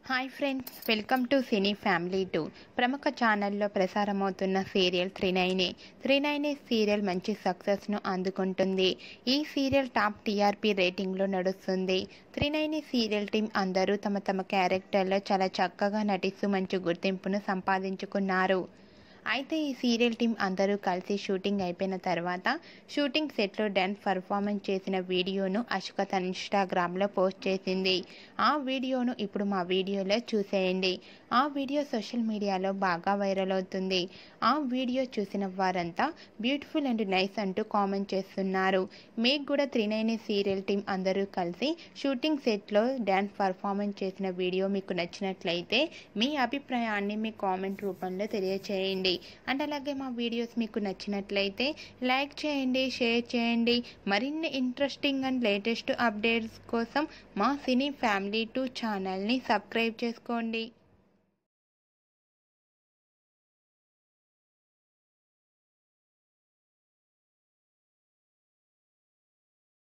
hi friends welcome to cine family two ప్రముఖ ఛానల్లో ప్రసారమవుతున్న serial త్రినైనే త్రినైనే serial మంచి సక్సెస్ను అందుకుంటుంది ఈ సీరియల్ టాప్ టీఆర్పీ రేటింగ్లో నడుస్తుంది త్రినైనే సీరియల్ టీం అందరూ తమ తమ క్యారెక్టర్లో చాలా చక్కగా నటిస్తూ మంచి గుర్తింపును సంపాదించుకున్నారు అయితే ఈ సీరియల్ టీం అందరూ కలిసి షూటింగ్ అయిపోయిన తర్వాత షూటింగ్ సెట్లో డ్యాన్స్ పర్ఫార్మెన్స్ చేసిన వీడియోను అశుక తన ఇన్స్టాగ్రామ్లో పోస్ట్ చేసింది ఆ వీడియోను ఇప్పుడు మా వీడియోలో చూసేయండి ఆ వీడియో సోషల్ మీడియాలో బాగా వైరల్ అవుతుంది ఆ వీడియో చూసిన వారంతా బ్యూటిఫుల్ అండ్ నైస్ అంటూ కామెంట్ చేస్తున్నారు మీకు కూడా త్రినైనే సీరియల్ టీం అందరూ కలిసి షూటింగ్ సెట్లో డ్యాన్స్ పర్ఫార్మెన్స్ చేసిన వీడియో మీకు నచ్చినట్లయితే మీ అభిప్రాయాన్ని మీ కామెంట్ రూపంలో తెలియచేయండి అండ్ అలాగే మా వీడియోస్ మీకు నచ్చినట్లయితే లైక్ చేయండి షేర్ చేయండి మరిన్ని ఇంట్రెస్టింగ్ అండ్ లేటెస్ట్ అప్డేట్స్ కోసం మా సినీ ఫ్యామిలీ టూ ఛానల్ని సబ్స్క్రైబ్ చేసుకోండి